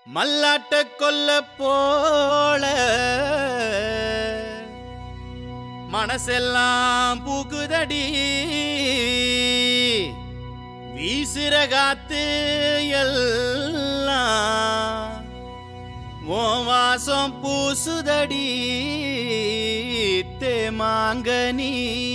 மல்லாட்ட கொல்ல போல மனசெல்லாம் பூக்குதடி வீசுற காத்து எல்லாம் உன் வாசம் பூசுதடி தேமாங்கனி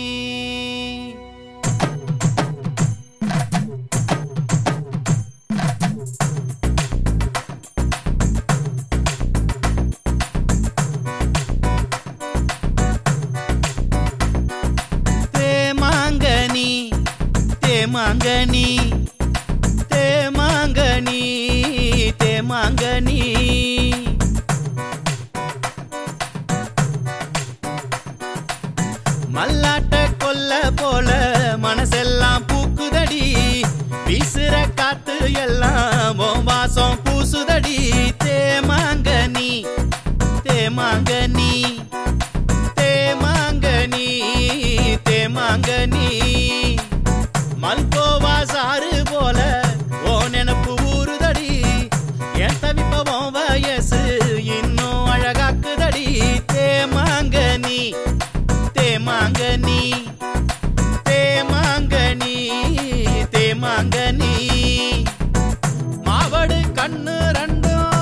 தேமாங்கனி தேமாங்கனி தேமாங்கனி தேமாங்கனி மல்லாட்ட கொல்ல போல மனசெல்லாம் பூக்குதடி வீசுற காத்து எல்லாம் உன் வாசம் பூசுதடி தேமாங்கனி தேமாங்கனி தேமாங்கனி தேமாங்கனி மல்கோவா சாறு போல ஓ நினப்பு ஊறுதடி என் தவிப்பவன் வயசு இன்னும் அழகாக்குதடி தேமாங்கனி தேமாங்கனி தேமாங்கனி தேமாங்கனி மாவடு கண்ணு ரெண்டும்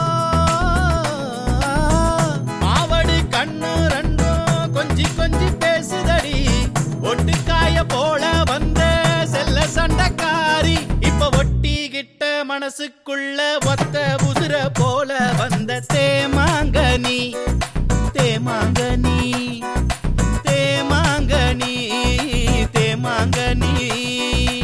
மாவடு கண்ணு ரெண்டும் கொஞ்சி கொஞ்சி பேசுதடி ஒட்டுக்காய போல வந்த செல்ல சண்டைக்காரி இப்ப ஒட்டிக்கிட்ட மனசுக்குள்ள ஒத்த உசுர போல வந்த தேமாங்கனி தேமாங்கனி தேமாங்கனி தேமாங்கனி